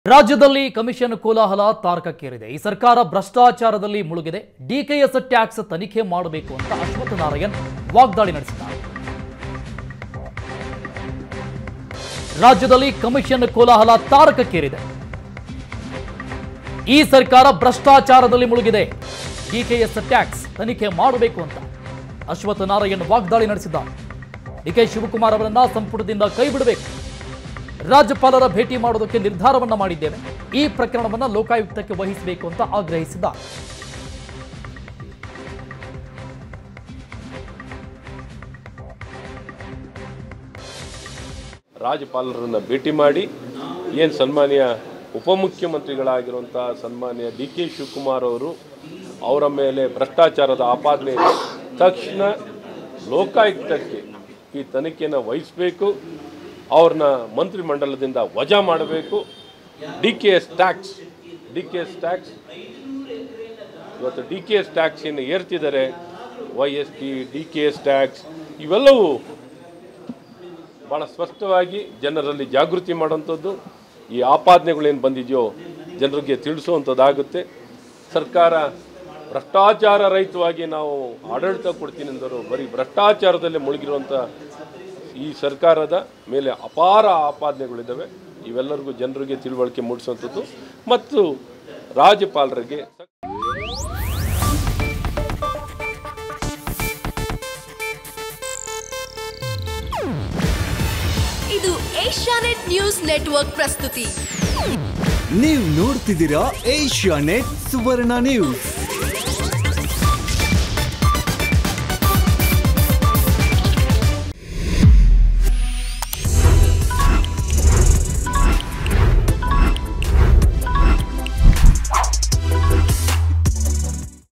ರಾಜ್ಯದಲ್ಲಿ ಕಮಿಷನ್ ಕೋಲಾಹಲ ತಾರಕಕ್ಕೇರಿದೆ ಈ ಸರ್ಕಾರ ಭ್ರಷ್ಟಾಚಾರದಲ್ಲಿ ಮುಳುಗಿದೆ ಡಿಕೆಎಸ್ ಟ್ಯಾಕ್ಸ್ ತನಿಖೆ ಮಾಡಬೇಕು ಅಂತ ಅಶ್ವಥ್ ನಾರಾಯಣ್ ವಾಗ್ದಾಳಿ ನಡೆಸಿದ್ದಾರೆ ರಾಜ್ಯದಲ್ಲಿ ಕಮಿಷನ್ ಕೋಲಾಹಲ ತಾರಕಕ್ಕೇರಿದೆ ಈ ಸರ್ಕಾರ ಭ್ರಷ್ಟಾಚಾರದಲ್ಲಿ ಮುಳುಗಿದೆ ಡಿಕೆಎಸ್ ಟ್ಯಾಕ್ಸ್ ತನಿಖೆ ಮಾಡಬೇಕು ಅಂತ ಅಶ್ವಥ್ ನಾರಾಯಣ್ ವಾಗ್ದಾಳಿ ನಡೆಸಿದ್ದಾರೆ ಡಿಕೆ ಶಿವಕುಮಾರ್ ಅವರನ್ನ ಸಂಪುಟದಿಂದ ಕೈ ಬಿಡಬೇಕು ರಾಜ್ಯಪಾಲರ ಭೇಟಿ ಮಾಡೋದಕ್ಕೆ ನಿರ್ಧಾರವನ್ನ ಮಾಡಿದ್ದೇವೆ ಈ ಪ್ರಕರಣವನ್ನ ಲೋಕಾಯುಕ್ತಕ್ಕೆ ವಹಿಸಬೇಕು ಅಂತ ಆಗ್ರಹಿಸಿದ್ದಾರೆ ರಾಜ್ಯಪಾಲರನ್ನು ಭೇಟಿ ಮಾಡಿ ಏನು ಸನ್ಮಾನ್ಯ ಉಪಮುಖ್ಯಮಂತ್ರಿಗಳಾಗಿರುವಂಥ ಸನ್ಮಾನ್ಯ ಡಿ ಕೆ ಶಿವಕುಮಾರ್ ಅವರು ಅವರ ಮೇಲೆ ಭ್ರಷ್ಟಾಚಾರದ ಆಪಾದನೆ ಇದೆ ತಕ್ಷಣ ಲೋಕಾಯುಕ್ತಕ್ಕೆ ಈ ತನಿಖೆಯನ್ನು ವಹಿಸಬೇಕು ಅವ್ರನ್ನ ಮಂತ್ರಿಮಂಡಲದಿಂದ ವಜಾ ಮಾಡಬೇಕು D K S tax D K S tax ಇವತ್ತು ಡಿ ಕೆ ಎಸ್ ಟ್ಯಾಕ್ಸ್ ಏನು ಏರ್ತಿದ್ದಾರೆ Y S T D K S tax ಇವೆಲ್ಲವೂ ಭಾಳ ಸ್ಪಷ್ಟವಾಗಿ ಜನರಲ್ಲಿ ಜಾಗೃತಿ ಮಾಡುವಂಥದ್ದು ಈ ಆಪಾದನೆಗಳೇನು ಬಂದಿದೆಯೋ ಜನರಿಗೆ ತಿಳಿಸುವಂಥದ್ದಾಗುತ್ತೆ ಸರ್ಕಾರ ಭ್ರಷ್ಟಾಚಾರ ರಹಿತವಾಗಿ ನಾವು ಆಡಳಿತ ಕೊಡ್ತೀನಿ ಎಂದರು ಬರೀ ಭ್ರಷ್ಟಾಚಾರದಲ್ಲೇ ಮುಳುಗಿರುವಂಥ ಈ ಸರ್ಕಾರದ ಮೇಲೆ ಅಪಾರ ಆಪಾದನೆಗಳಿದ್ದಾವೆ ಇವೆಲ್ಲರಿಗೂ ಜನರಿಗೆ ತಿಳುವಳಿಕೆ ಮೂಡಿಸುವಂಥದ್ದು ಮತ್ತು ರಾಜ್ಯಪಾಲರಿಗೆ ಇದು ಏಷ್ಯಾನೆಟ್ ನ್ಯೂಸ್ ನೆಟ್ವರ್ಕ್ ಪ್ರಸ್ತುತಿ ನೀವು ನೋಡ್ತಿದ್ದೀರಾ ಏಷ್ಯಾ ನೆಟ್ ಸುವರ್ಣ ನ್ಯೂಸ್